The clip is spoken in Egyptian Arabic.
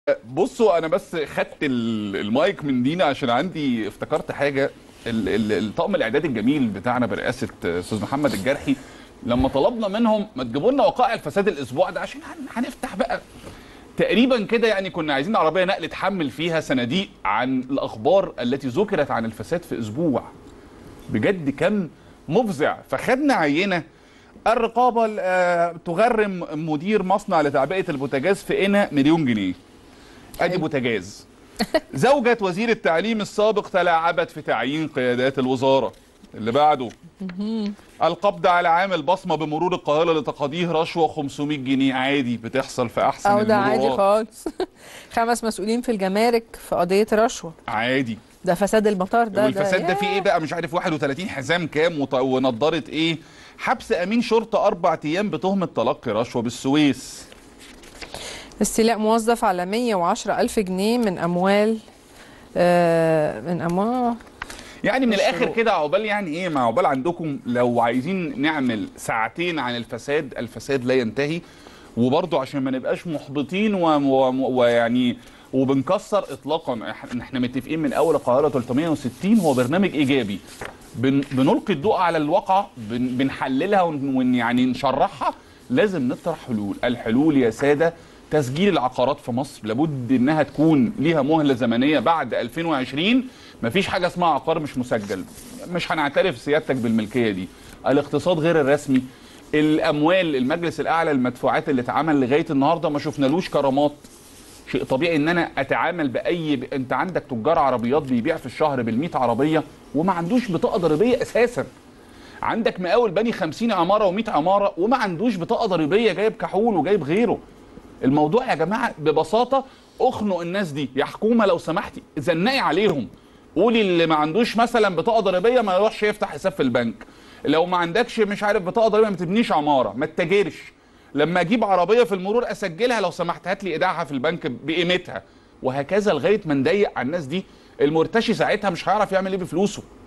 بصوا انا بس خدت ال- المايك من دينا عشان عندي افتكرت حاجه ال- ال- الطقم الاعداد الجميل بتاعنا برئاسه استاذ محمد الجرحي لما طلبنا منهم ما تجيبوا لنا وقائع الفساد الاسبوع ده عشان هن- هنفتح بقى تقريبا كده يعني كنا عايزين عربيه نقل تحمل فيها صناديق عن الاخبار التي ذكرت عن الفساد في اسبوع بجد كان مفزع فخدنا عينه الرقابه آه، تغرم مدير مصنع لتعبئه البوتاجاز في قنا مليون جنيه ادي بوتاجاز زوجة وزير التعليم السابق تلاعبت في تعيين قيادات الوزارة اللي بعده القبض على عامل بصمة بمرور القاهرة لتقاضيه رشوة 500 جنيه عادي بتحصل في أحسن او ده عادي المرورات. خالص خمس مسؤولين في الجمارك في قضيه رشوه عادي ده فساد المطار ده والفساد ده فيه ياه. ايه بقى مش عارف 31 حزام كام وط- ونضاره ايه حبس امين شرطه اربع ايام بتهمه تلقي رشوه بالسويس استيلاء موظف على 110 ألف جنيه من أموال آه من أموال يعني من الاخر الشروق. كده عقبال يعني ايه مع عقبال عندكم لو عايزين نعمل ساعتين عن الفساد الفساد لا ينتهي وبرضه عشان ما نبقاش محبطين و- و- ويعني وبنكسر اطلاقا إح- احنا متفقين من اول القاهره 360 هو برنامج ايجابي بن بنلقي الضوء على الواقع بن بنحللها ون ون- يعني نشرحها لازم نطرح حلول الحلول يا ساده تسجيل العقارات في مصر لابد انها تكون ليها مهله زمنيه بعد 2020 مفيش حاجه اسمها عقار مش مسجل مش هنعترف سيادتك بالملكيه دي الاقتصاد غير الرسمي الاموال المجلس الاعلى للمدفوعات اللي اتعمل لغايه النهارده ما شفنالوش كرامات شيء طبيعي ان انا اتعامل باي ب... انت عندك تجار عربيات بيبيع في الشهر بال100 عربيه وما عندوش بطاقه ضريبيه اساسا عندك مقاول بني 50 عماره و100 عماره وما عندوش بطاقه ضريبيه جايب كحول وجايب غيره الموضوع يا جماعه ببساطه اخنق الناس دي يا حكومه لو سمحتي زنقي عليهم قولي اللي ما عندوش مثلا بطاقه ضريبيه ما يروحش يفتح حساب في البنك لو ما عندكش مش عارف بطاقه ضريبيه ما تبنيش عماره ما تتاجرش لما اجيب عربيه في المرور اسجلها لو سمحت هات لي ايداعها في البنك بقيمتها وهكذا لغايه ما نضيق على الناس دي المرتشي ساعتها مش هيعرف يعمل ايه بفلوسه